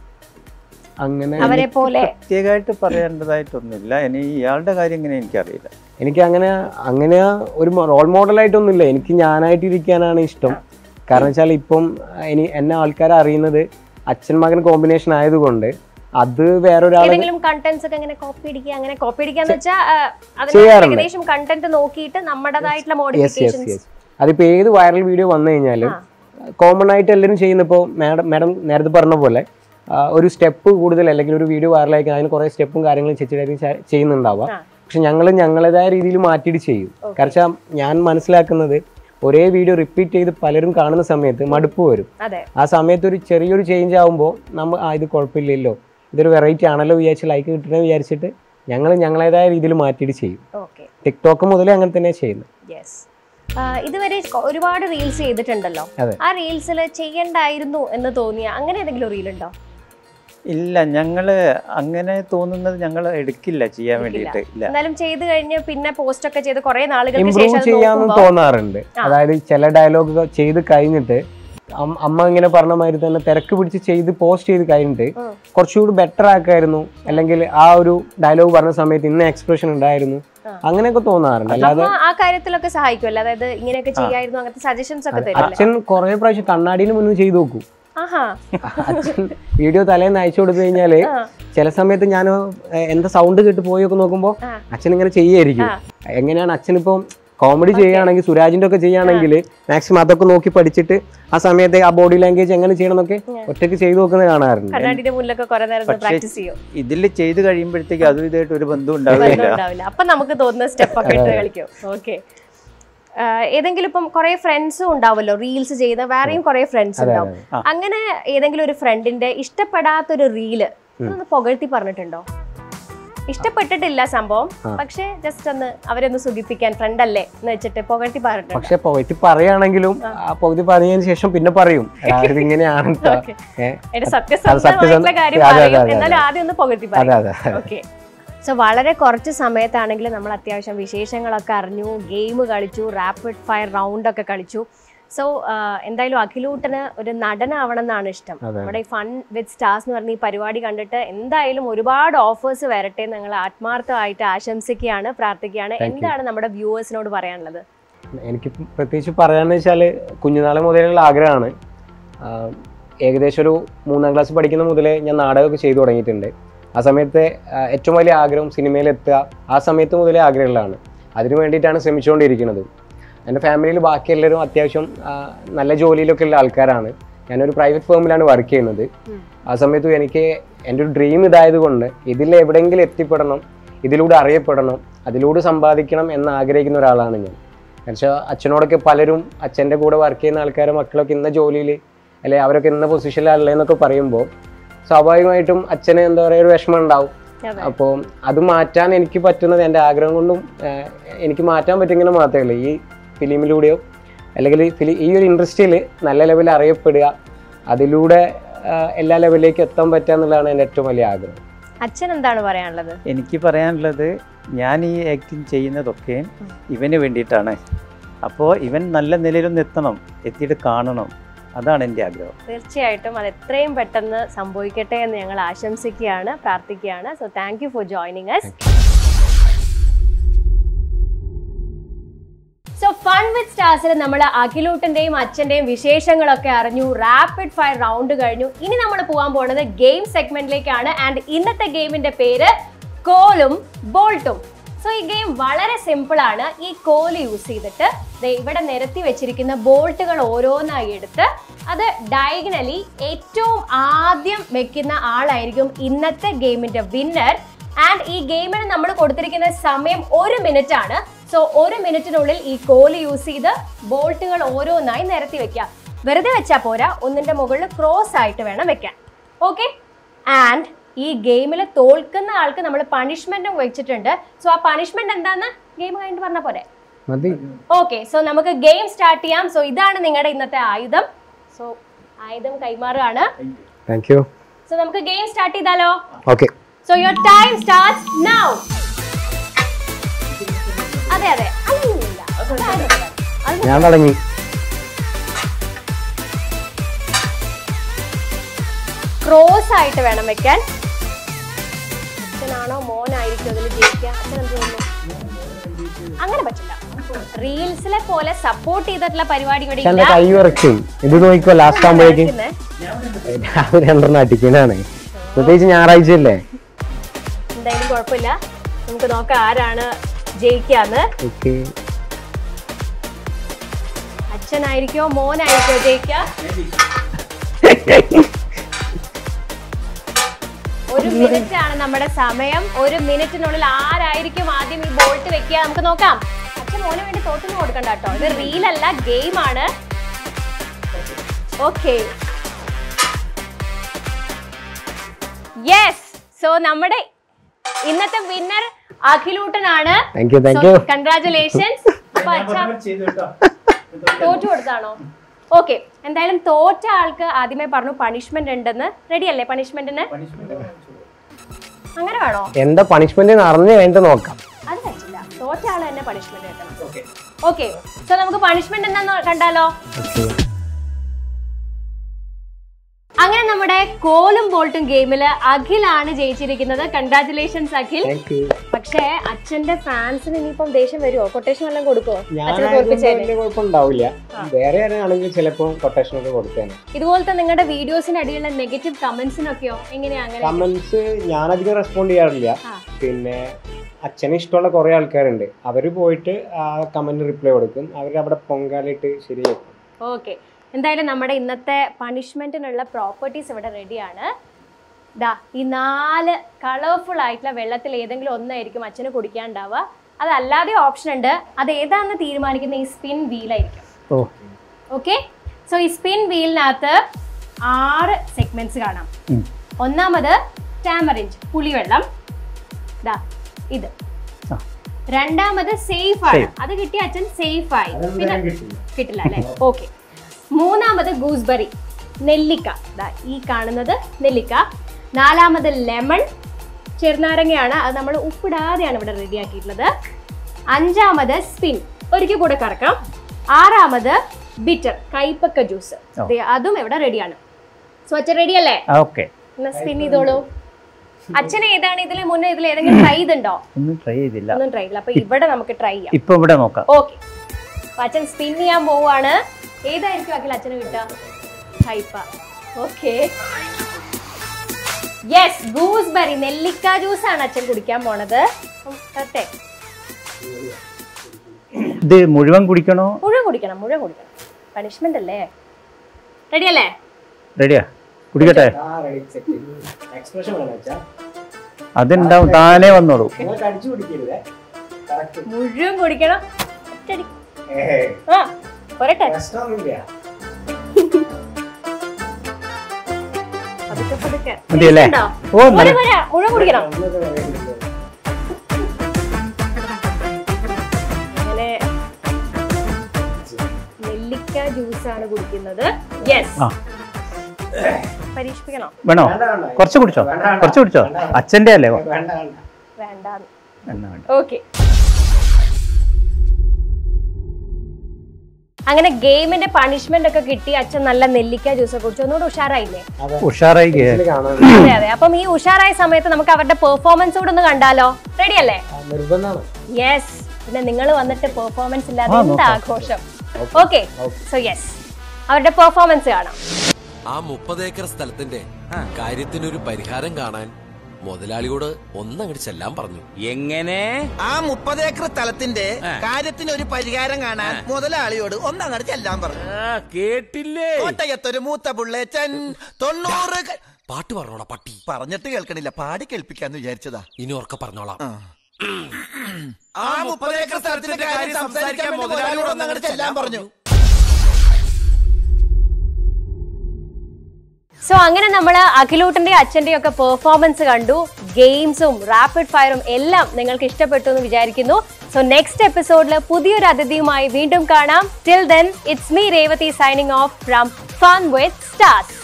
അങ്ങനെ അവരെ പോലെ പ്രത്യേകമായിട്ട് പറയേണ്ടതായിട്ടൊന്നുമില്ല ഇനി ഇയാളുടെ കാര്യം എങ്ങനെ എനിക്കറിയില്ല എനിക്ക് അങ്ങനെ അങ്ങനെ ഒരു റോൾ മോഡലായിട്ടൊന്നുമില്ല എനിക്ക് ഞാനായിട്ട് ഇരിക്കാനാണ് ഇഷ്ടം കാരണം വെച്ചാൽ ഇപ്പം ഇനി എന്നെ ആൾക്കാർ അറിയുന്നത് അച്ഛൻ മകൻ കോമ്പിനേഷൻ ആയതുകൊണ്ട് അത് വേറൊരാൾ ഏതെങ്കിലും കണ്ടന്റ്സ് ഒക്കെ ഇങ്ങനെ കോപ്പി അടിക്കുക അങ്ങനെ കോപ്പി അടിക്കാന്ന് വെച്ചാൽ അതിന് ചെയ്യാറുണ്ട്. ഏകദേശം കണ്ടന്റ് നോക്കിയിട്ട് നമ്മുടേതായിട്ടുള്ള യെസ് യെസ് മോഡിഫിക്കേഷൻസ് യെസ് അതിപ്പോൾ ഏത് വൈറൽ വീഡിയോ വന്നു കഴിഞ്ഞാലും കോമൺ ആയിട്ട് എല്ലാവരും ചെയ്യുന്നപ്പോൾ മാഡം മാഡം നേരത്തെ പറഞ്ഞ പോലെ ആ, ഒരു സ്റ്റെപ്പ് കൂടുതൽ അല്ലെങ്കിൽ ഒരു വീഡിയോ വൈറലായി അതിന് കുറേ സ്റ്റെപ്പും കാര്യങ്ങളും ചേച്ചിയായിരിക്കും ചെയ്യുന്നുണ്ടാവുക ആ. പക്ഷെ ഞങ്ങൾ ഞങ്ങളുടേതായ രീതിയിൽ മാറ്റിയിട്ട് ചെയ്യും കാരണം വെച്ചാൽ ഞാൻ മനസ്സിലാക്കുന്നത് ഒരേ വീഡിയോ റിപ്പീറ്റ് ചെയ്ത് പലരും കാണുന്ന സമയത്ത് മടുപ്പ് വരും അതെ ആ സമയത്ത് ഒരു ചെറിയൊരു ചേഞ്ച് ആകുമ്പോൾ നമ്മൾ ആ ഇത് കുഴപ്പമില്ലല്ലോ ഇതൊരു വെറൈറ്റി ആണല്ലോ വിചാരിച്ച് ലൈക്ക് കിട്ടണമെന്ന് വിചാരിച്ചിട്ട് ഞങ്ങൾ ഞങ്ങളുടേതായ രീതിയിൽ മാറ്റിയിട്ട് ചെയ്യും ഓക്കെ ടിക്ടോക്ക് മുതലേ അങ്ങനെ തന്നെ ചെയ്യുന്നത് യെസ് ഇതുവരെ കൊ- ഒരുപാട് റീൽസ് ചെയ്തിട്ടുണ്ടല്ലോ അതെ. ആ റീൽസിൽ ചെയ്യണ്ടായിരുന്നു എന്ന് തോന്നിയ അങ്ങനെ ഏതെങ്കിലും റീൽ ഉണ്ടോ ഇല്ല ഞങ്ങള് അങ്ങനെ തോന്നുന്നത് ഞങ്ങൾ എടുക്കില്ല ചെയ്യാൻ വേണ്ടിയിട്ട് ഇല്ല എന്നാലും ചെയ്ത് കഴിഞ്ഞ് പിന്നെ പോസ്റ്റ് ഒക്കെ ചെയ്ത് കുറെ നാളുകൾക്ക് ഇമ്പ്രൂവ് ശേഷം അത് ചെയ്യാമെന്ന് നോക്കുമ്പോ തോന്നാറുണ്ട് ആ. അതായത് ചില ഡയലോഗ് ചെയ്ത് കഴിഞ്ഞിട്ട് അം- അമ്മ ഇങ്ങനെ പറഞ്ഞ മാതിരി തന്നെ തിരക്ക് പിടിച്ച് ചെയ്ത് പോസ്റ്റ് ചെയ്ത് കഴിഞ്ഞിട്ട് ഉം. കുറച്ചുകൂടി ബെറ്റർ ആക്കായിരുന്നു അല്ലെങ്കിൽ ആ ഒരു ഡയലോഗ് പറഞ്ഞ സമയത്ത് ഇന്ന എക്സ്പ്രഷൻ ഉണ്ടായിരുന്നു ആ. അങ്ങനെയൊക്കെ തോന്നാറുണ്ട് അല്ലാതെ അപ്പൊ ആ കാര്യത്തിലൊക്കെ സഹായിക്കുമല്ലോ അതായത് ഇങ്ങനെയൊക്കെ ചെയ്യായിരുന്നു അങ്ങനത്തെ സജഷൻസ് ഒക്കെ തരില്ലേ അച്ഛൻ കുറെ പ്രാവശ്യം കണ്ണാടിന് മുന്നിൽ ചെയ്തു നോക്കും ആഹാ അച്ഛൻ വീഡിയോ തലേന്ന് അയച്ചു കൊടുത്തു കഴിഞ്ഞാല് ആ. ചില സമയത്ത് ഞാൻ എന്താ സൗണ്ട് കേട്ട് പോയൊക്കെ നോക്കുമ്പോ ആ. അച്ഛൻ ഇങ്ങനെ ചെയ്യായിരിക്കും ആ. എങ്ങനെയാണ് അച്ഛൻ ഇപ്പം കോമഡി ചെയ്യുകയാണെങ്കിൽ സുരാജിന്റെ ഒക്കെ ചെയ്യുകയാണെങ്കിൽ മാക്സിമം അതൊക്കെ നോക്കി പഠിച്ചിട്ട് ആ സമയത്ത് ആ ബോഡി ലാംഗ്വേജ് എങ്ങനെ ചെയ്യണം എന്നൊക്കെ ഒറ്റയ്ക്ക് ചെയ്തു നോക്കുന്നത് കാണാറുണ്ട് കണ്ണാടിന്റെ മുന്നിലൊക്കെ കുറെ നേരം പക്ഷേ പ്രാക്ടീസ് ചെയ്യും ഇതിൽ ചെയ്ത് കഴിയുമ്പോഴത്തേക്ക് അതും ഇതായിട്ട് ഒരു ബന്ധം ബന്ധം ഉണ്ടാവില്ല ഉണ്ടാവില്ല അപ്പൊ നമുക്ക് തോന്നുന്ന സ്റ്റെപ്പ് ഒക്കെ ഇട്ട് കളിക്കും ഓക്കെ ഏതെങ്കിലും ഇപ്പം കുറെ ഫ്രണ്ട്സും ഉണ്ടാവുമല്ലോ റീൽസ് ചെയ്യുന്ന വേറെയും കുറെ ഫ്രണ്ട്സ് ഉണ്ടാവും അങ്ങനെ ഏതെങ്കിലും ഒരു ഫ്രണ്ടിന്റെ ഇഷ്ടപ്പെടാത്തൊരു റീല് ഒന്ന് പുകഴ്ത്തി പറഞ്ഞിട്ടുണ്ടോ ഇഷ്ടപ്പെട്ടിട്ടില്ല സംഭവം പക്ഷെ ജസ്റ്റ് ഒന്ന് അവരൊന്ന് സുഖിപ്പിക്കാൻ ഫ്രണ്ട് അല്ലേ എന്ന് വെച്ചിട്ട് പുകഴ്ത്തി പറഞ്ഞിട്ടുണ്ടോ പക്ഷെ പകുതി പറയുകയാണെങ്കിലും ആ പകുതി പറഞ്ഞതിന് ശേഷം പിന്നെ പറയും "എടാ, ഇത് ഇങ്ങനെയാണ് ട്ടോ." Okay. ഏ, എന്റെ അത് സത്യസന്ധമായിട്ടുള്ള സത്യസന്ധ- കാര്യം അതെ, അതെ, പറയും അതെ, എന്നാലും അതെ. ആദ്യം ഒന്ന് പുകഴ്ത്തി അതെ പറയും അതെ ഓക്കെ സോ വളരെ കുറച്ച് സമയത്താണെങ്കിൽ നമ്മൾ അത്യാവശ്യം വിശേഷങ്ങളൊക്കെ അറിഞ്ഞു ഗെയിം കളിച്ചു റാപ്പിഡ് ഫയർ റൗണ്ട് ഒക്കെ കളിച്ചു സോ എന്തായാലും അഖിലൂട്ടന് ഒരു നടനാവണം എന്നാണ് ഇഷ്ടം നമ്മുടെ ഈ ഫൺ വിത്ത് സ്റ്റാർസ് എന്ന് പറഞ്ഞ ഈ പരിപാടി കണ്ടിട്ട് എന്തായാലും ഒരുപാട് ഓഫേഴ്സ് വരട്ടെ എന്ന് ഞങ്ങൾ ആത്മാർത്ഥമായിട്ട് ആശംസിക്കുകയാണ് പ്രാർത്ഥിക്കുകയാണ് എന്താണ് നമ്മുടെ വ്യൂവേഴ്സിനോട് പറയാനുള്ളത് എനിക്ക് പ്രത്യേകിച്ച് പറയാന്ന് വെച്ചാൽ കുഞ്ഞുനാളെ മുതലുള്ള ആഗ്രഹമാണ് ആഹ് ഏകദേശം ഒരു മൂന്നാം ക്ലാസ് പഠിക്കുന്ന മുതലേ ഞാൻ നാടകമൊക്കെ ചെയ്തു തുടങ്ങിയിട്ടുണ്ട് ആ സമയത്തെ ആഹ് ഏറ്റവും വലിയ ആഗ്രഹം സിനിമയിൽ എത്തുക ആ സമയത്ത് മുതലേ ആഗ്രഹമുള്ളതാണ് അതിനു വേണ്ടിയിട്ടാണ് ശ്രമിച്ചുകൊണ്ടിരിക്കുന്നത് എൻ്റെ ഫാമിലിയിൽ ബാക്കി എല്ലാവരും അത്യാവശ്യം ആഹ് നല്ല ജോലിയിലൊക്കെ ഉള്ള ആൾക്കാരാണ് ഞാനൊരു പ്രൈവറ്റ് ഫേമിലാണ് വർക്ക് ചെയ്യുന്നത് ആ സമയത്തും എനിക്ക് എൻ്റെ ഒരു ഡ്രീം ഇതായതുകൊണ്ട് ഇതിൽ എവിടെയെങ്കിലും എത്തിപ്പെടണം ഇതിലൂടെ അറിയപ്പെടണം അതിലൂടെ സമ്പാദിക്കണം എന്ന് ആഗ്രഹിക്കുന്ന ഒരാളാണ് ഞാൻ എന്നുവെച്ചാൽ അച്ഛനോടൊക്കെ പലരും അച്ഛൻ്റെ കൂടെ വർക്ക് ചെയ്യുന്ന ആൾക്കാരും മക്കളൊക്കെ ഇന്ന ജോലിയിൽ അല്ലെ അവരൊക്കെ ഇന്ന പൊസിഷനിലാണല്ലേന്നൊക്കെ പറയുമ്പോൾ സ്വാഭാവികമായിട്ടും അച്ഛന് എന്താ പറയുക ഒരു വിഷമം ഉണ്ടാവും അതെ. അപ്പോൾ അത് മാറ്റാൻ എനിക്ക് പറ്റുന്നത് എൻ്റെ ആഗ്രഹം കൊണ്ടും ഏഹ്, എനിക്ക് മാറ്റാൻ പറ്റുമെങ്കിലും മാത്രമേ ഉള്ളൂ ഈ ഫിലിമിലൂടെയോ അല്ലെങ്കിൽ ഫിലി ഈ ഒരു ഇൻഡസ്ട്രിയിൽ നല്ല ലെവലിൽ അറിയപ്പെടുക അതിലൂടെ ഏഹ്, എല്ലാ ലെവലിലേക്ക് എത്താൻ പറ്റുക എന്നുള്ളതാണ് എൻ്റെ ഏറ്റവും വലിയ ആഗ്രഹം അച്ഛൻ എന്താണ് പറയാനുള്ളത് എനിക്ക് പറയാനുള്ളത് ഞാൻ ഈ ആക്ടിങ് ചെയ്യുന്നതൊക്കെ ഇവന് വേണ്ടിയിട്ടാണ് അപ്പോൾ ഇവൻ നല്ല നിലയിലൊന്ന് എത്തണം എത്തിയിട്ട് കാണണം അതാണ് എൻ്റെ ആഗ്രഹം തീർച്ചയായിട്ടും അത് എത്രയും പെട്ടെന്ന് സംഭവിക്കട്ടെ എന്ന് ഞങ്ങൾ ആശംസിക്കുകയാണ് പ്രാർത്ഥിക്കുകയാണ് so thank you for joining us so fun with സ്റ്റാർസിൽ നമ്മൾ അഖിലൂട്ടന്റെയും അച്ഛന്റെയും വിശേഷങ്ങളൊക്കെ അറിഞ്ഞു റാപ്പിഡ് ഫയർ റൗണ്ട് കഴിഞ്ഞു ഇനി നമ്മൾ പോകാൻ പോകുന്നത് ഗെയിം സെഗ്മെന്റിലേക്കാണ് ആൻഡ് ഇന്നത്തെ ഗെയിമിന്റെ പേര് കോലും ബോൾട്ടും സോ ഈ ഗെയിം വളരെ സിമ്പിൾ ആണ് ഈ കോല് യൂസ് ചെയ്തിട്ട് ദേ ഇവിടെ നിരത്തി വെച്ചിരിക്കുന്ന ബോൾട്ടുകൾ ഓരോന്നായി എടുത്ത് അത് ഡയഗണലി ഏറ്റവും ആദ്യം വെക്കുന്ന ആളായിരിക്കും ഇന്നത്തെ ഗെയിമിന്റെ വിന്നർ ആൻഡ് ഈ ഗെയിമിന് നമ്മൾ കൊടുത്തിരിക്കുന്ന സമയം ഒരു മിനിറ്റ് ആണ് സോ ഒരു മിനിറ്റിനുള്ളിൽ ഈ കോല് യൂസ് ചെയ്ത് ബോൾട്ടുകൾ ഓരോന്നായി നിരത്തി വെക്കുക വെറുതെ വെച്ചാൽ പോരാ ഒന്നിന്റെ മുകളിൽ ക്രോസ് ആയിട്ട് വേണം വെക്കാൻ ഓക്കെ ആൻഡ് ഈ ഗെയിമിൽ തോൽക്കുന്ന ആൾക്ക് നമ്മൾ പണിഷ്മെന്റും വെച്ചിട്ടുണ്ട് സോ ആ പണിഷ്മെന്റ് എന്താന്ന് ഗെയിം കഴിഞ്ഞിട്ട് പറഞ്ഞ പോരെ മതി ഓക്കെ സോ നമുക്ക് ഗെയിം സ്റ്റാർട്ട് ചെയ്യാം സോ ഇതാണ് നിങ്ങളുടെ ഇന്നത്തെ ആയുധം സോ ആയുധം കൈമാറുകയാണ് താങ്ക് യു സോ നമുക്ക് ഗെയിം സ്റ്റാർട്ട് ചെയ്താലോ okay so your time starts now അതെ അതെ അല്ലല്ല അത് ഞാൻ തുടങ്ങി ക്രോസ് ആയിട്ട് വേണം വെക്കാൻ അച്ഛനാണോ മോനായിരിക്കും അതിൽ ജയിക്കുക അച്ഛൻ എന്ത് തോന്നുന്നു അങ്ങനെ പറ്റില്ല റീൽസിലെ പോലെ സപ്പോർട്ട് ചെയ്തിട്ടുള്ള പരിപാടി ഇവിടെ പക്ഷെ ഇല്ല എന്റെ കൈ വിറക്കും ഇത് നോക്കിക്കോ ലാസ്റ്റ് ആകുമ്പോഴേക്കും നടക്കുന്നെ. രാവിലെ രണ്ടെണ്ണം അടിക്കുന്നതാണ് പ്രത്യേകിച്ച് ഞായറാഴ്ച അല്ലേ എന്തായാലും കുഴപ്പമില്ല നമുക്ക് നോക്കാം ആരാണ് ജയിക്കാന്ന് ഓക്കെ അച്ഛനായിരിക്കോ മോനായിരിക്കോ ജയിക്കുക ഒരു മിനിറ്റ് ആണ് നമ്മുടെ സമയം ഒരു മിനിറ്റിനുള്ളിൽ ആരായിരിക്കും ആദ്യം ഈ ബോൾട്ട് വെക്കുക നമുക്ക് നോക്കാം അച്ഛൻ മോന് വേണ്ടി തോറ്റൊന്നും കൊടുക്കണ്ട കേട്ടോ ഇത് റീൽ അല്ല ഗെയിം ആണ് ഓക്കെ യെസ് സോ നമ്മുടെ ഇന്നത്തെ വിന്നർ അഖിലൂട്ടനാണ് thank you thank you congratulations അപ്പൊ അച്ഛാ തോറ്റു കൊടുത്താണോ ഓക്കെ എന്തായാലും തോറ്റ ആൾക്ക് ആദ്യമേ പറഞ്ഞു പണിഷ്മെന്റ് ഉണ്ടെന്ന് റെഡി അല്ലേ പണിഷ്മെന്റിന് അങ്ങനെ വേണോ എന്താ പണിഷ്മെന്റ് അറിഞ്ഞു കഴിഞ്ഞിട്ട് നോക്കാം അത് പറ്റില്ല തോറ്റ ആള് തന്നെ പണിഷ്മെന്റ് കിട്ടണം ഓക്കെ സോ നമുക്ക് പണിഷ്മെന്റ് എന്താന്ന് കണ്ടാലോ ഓക്കെ അങ്ങനെ നമ്മുടെ കോലും ബോൾട്ടും ഗെയിമില് അഖിലാണ് ജയിച്ചിരിക്കുന്നത് കൺഗ്രാറ്റുലേഷൻസ് അഖിൽ താങ്ക് യു പക്ഷേ അച്ഛന്റെ ഫാൻസിന് ഇനിയിപ്പം ദേഷ്യം വരുമോ കൊട്ടേഷൻ വല്ലതും കൊടുക്കോ അച്ഛനെ തോൽപ്പിച്ചേനെ വലിയ കുഴപ്പമുണ്ടാവില്ല വേറെ ആരാണെങ്കിൽ ചിലപ്പോൾ കൊട്ടേഷൻ ഒക്കെ കൊടുത്തേനെ ഇതുപോലത്തെ നിങ്ങളുടെ വീഡിയോസിന് അടിയുള്ള നെഗറ്റീവ് കമന്റ്സിനൊക്കെയോ എങ്ങനെയാ അങ്ങനെ കമന്റ്സ് ഞാനധികം റെസ്പോണ്ട് ചെയ്യാറില്ല ആ. പിന്നെ അച്ഛന് ഇഷ്ടമുള്ള കുറേ ആൾക്കാരുണ്ട് അവർ പോയിട്ട് ആ കമന്റ് റിപ്ലൈ കൊടുക്കും അവർ അവിടെ പൊങ്കാലിട്ട് ശരിയാക്കും ഓക്കെ എന്തായാലും നമ്മുടെ ഇന്നത്തെ പണിഷ്മെന്റിനുള്ള പ്രോപ്പർട്ടീസ് ഇവിടെ റെഡിയാണ് ദാ ഈ നാല് കളർഫുൾ ആയിട്ടുള്ള വെള്ളത്തിൽ ഏതെങ്കിലും ഒന്നായിരിക്കും അച്ഛന് കുടിക്കാണ്ടാവുക അതല്ലാതെ ഓപ്ഷൻ ഉണ്ട് അത് ഏതാണെന്ന് തീരുമാനിക്കുന്ന ഈ സ്പിൻ വീലായിരിക്കും ഓ ഓക്കെ സോ ഈ സ്പിൻ വീലിനകത്ത് ആറ് സെഗ്മെന്റ്സ് കാണാം ഉം. ഒന്നാമത് ടാമറിഞ്ച് പുളിവെള്ളം ദാ ഇത് ആ. രണ്ടാമത് സേഫ് ആണ് Safe. അത് കിട്ടിയ അച്ഛൻ സേഫ് ആയി പിന്നെ കിട്ടില്ല അല്ലേ ഓക്കെ മൂന്നാമത് ഗൂസ്ബെറി നെല്ലിക്ക ദാ ഈ കാണുന്നത് നെല്ലിക്ക നാലാമത് ലെമൺ ചെറുനാരങ്ങയാണ് അത് നമ്മൾ ഉപ്പിടാതെയാണ് ഇവിടെ റെഡിയാക്കിയിട്ടുള്ളത് അഞ്ചാമത് സ്പിൻ ഒരിക്കൽ കൂടെ കറക്കാം ആറാമത് ബിറ്റർ കൈപ്പക്ക ജ്യൂസ് ഓ. അതും ഇവിടെ റെഡിയാണ് സോ അച്ഛൻ റെഡി അല്ലേ ഓക്കെ എന്നാ സ്പിൻ ചെയ്തോളൂ അച്ഛൻ ഏതാണ് ഇതിൽ മുന്നേ ഇതിൽ ഏതെങ്കിലും ട്രൈ ചെയ്തുണ്ടോ ഒന്നും ട്രൈ ചെയ്തില്ല ഒന്നും ട്രൈ ഇല്ല അപ്പൊ ഇവിടെ നമുക്ക് ട്രൈ ചെയ്യാം ഇപ്പൊ ഇവിടെ നോക്കാം ഓക്കെ അപ്പൊ അച്ഛൻ സ്പിൻ ചെയ്യാൻ പോവാണ് ഏതായിരിക്കും അഖിൽ അച്ഛന് കിട്ടുക ഹൈപ്പ ഓക്കെ യെസ് ഗൂസ്ബെറി നെല്ലിക്ക ജ്യൂസ് ആണ് അച്ഛൻ കുടിക്കാൻ പോണത് ഉം, തരട്ടെ ഇത് മുഴുവൻ കുടിക്കണോ മുഴുവൻ കുടിക്കണം മുഴുവൻ കുടിക്കണം പണിഷ്മെന്റ് അല്ലേ റെഡി അല്ലേ റെഡിയാ കുടിക്കട്ടെ എക്സ്പ്രഷൻ വേണം വെച്ചാ അതുണ്ടാവും താനേ വന്നോളൂ നിങ്ങൾക്ക് അടിച്ചു പിടിക്കരുതേ മുഴുവൻ കുടിക്കണം ഒറ്റയടി. ആ പോരട്ടെ പ്രശ്നമൊന്നുമില്ല പതുക്കെ പതുക്കെ മതിയല്ലേ? ഉണ്ടോ? ഓ, നല്ല- പോരെ, പോരെ, മുഴുവൻ കുടിക്കണം അങ്ങനെ നെല്ലിക്ക ജ്യൂസ് ആണ് കുടിക്കുന്നത് യെസ് ആ പരീക്ഷിപ്പിക്കണോ വേണോ വേണ്ട, വേണ്ട. കുറച്ച് കുടിച്ചോ വേണ്ട, വേണ്ട. കുറച്ച് കുടിച്ചോ വേണ്ട, വേണ്ട. അച്ഛന്റെ അല്ലേ വേണ്ട വേണ്ട വേണ്ടാന്ന് എന്നാ വേണ്ട ഓക്കെ അങ്ങനെ ഗെയിമിന്റെ പണിഷ്മെന്റ് ഒക്കെ കിട്ടി അച്ഛൻ നല്ല നെല്ലിക്ക ജ്യൂസ് ഒക്കെ കുടിച്ചു ഒന്നുകൂടെ ഉഷാറായില്ലേ ഉഷാറായി കേ- ഇതില് കാണാൻ അതെ അതെ അപ്പം ഈ ഉഷാറായ സമയത്ത് നമുക്ക് അവരുടെ പെർഫോമൻസ് കൂടെ ഒന്ന് കണ്ടാലോ റെഡി അല്ലേ നിർബന്ധമാണ് യെസ് പിന്നെ നിങ്ങൾ വന്നിട്ട് പെർഫോമൻസ് ഇല്ലാതെ ആ, എന്ത് നോക്കാം. ആഘോഷം ഓക്കെ സോ യെസ് അവരുടെ പെർഫോമൻസ് കാണാം ആ മുപ്പത് ഏക്കർ സ്ഥലത്തിന്റെ കാര്യത്തിനൊരു പരിഹാരം കാണാൻ മുതലാളിയോട് ഒന്നങ്ങോട്ട് ചെല്ലാൻ പറഞ്ഞു എങ്ങനെ ആ മുപ്പത് ഏക്കർ സ്ഥലത്തിന്റെ കാര്യത്തിന് ഒരു പരിഹാരം കാണാൻ മുതലാളിയോട് ഒന്നങ്ങട് ചെല്ലാൻ പറഞ്ഞു കേട്ടില്ലേ കോട്ടയത്തൊരു മൂത്ത പുള്ളേച്ചൻ തൊണ്ണൂറ് ക- പാട്ട് പറഞ്ഞോടാ പട്ടി പറഞ്ഞിട്ട് കേൾക്കണില്ല പാടി കേൾപ്പിക്കാന്ന് വിചാരിച്ചതാ ഇനി ഉറക്കെ പറഞ്ഞോളാം ആ മുപ്പത് ഏക്കർ സ്ഥലത്തിന്റെ കാര്യം സംസാരിക്കാൻ മുതലാളിയോട് ഒന്നങ്ങട് ചെല്ലാൻ പറഞ്ഞു സോ അങ്ങനെ നമ്മൾ അഖിലൂട്ടന്റെ അച്ഛന്റെയും ഒക്കെ പെർഫോമൻസ് കണ്ടു ഗെയിംസും റാപ്പിഡ് ഫയറും എല്ലാം നിങ്ങൾക്ക് ഇഷ്ടപ്പെട്ടു എന്ന് വിചാരിക്കുന്നു സോ നെക്സ്റ്റ് എപ്പിസോഡിൽ പുതിയൊരു അതിഥിയുമായി വീണ്ടും കാണാം till then it's me Revathi signing off from fun with stars